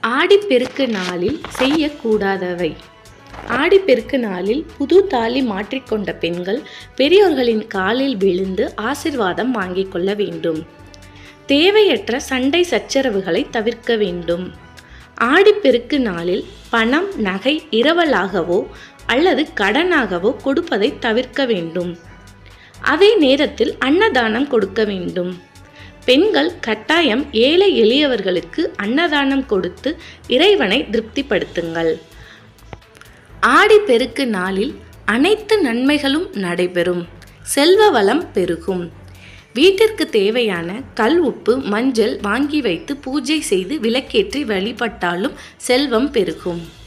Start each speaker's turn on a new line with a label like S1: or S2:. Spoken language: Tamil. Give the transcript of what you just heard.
S1: ஆடிப்பெருக்கு நாளில் செய்யக்கூடாதவை ஆடிப்பெருக்கு நாளில் புது தாலி மாற்றிக்கொண்ட பெண்கள் பெரியோர்களின் காலில் விழுந்து ஆசிர்வாதம் வாங்கிக் கொள்ள வேண்டும் தேவையற்ற சண்டை சச்சரவுகளை தவிர்க்க வேண்டும் ஆடிப்பெருக்கு நாளில் பணம் நகை இரவலாகவோ அல்லது கடனாகவோ கொடுப்பதை தவிர்க்க வேண்டும் அதே நேரத்தில் அன்னதானம் கொடுக்க வேண்டும் பெண்கள் கட்டாயம் ஏழை எளியவர்களுக்கு அன்னதானம் கொடுத்து இறைவனை திருப்திப்படுத்துங்கள் ஆடிப்பெருக்கு நாளில் அனைத்து நன்மைகளும் நடைபெறும் செல்வ வளம் பெருகும் வீட்டிற்கு தேவையான கல் உப்பு மஞ்சள் வாங்கி வைத்து பூஜை செய்து விளக்கேற்றி வழிபட்டாலும் செல்வம் பெருகும்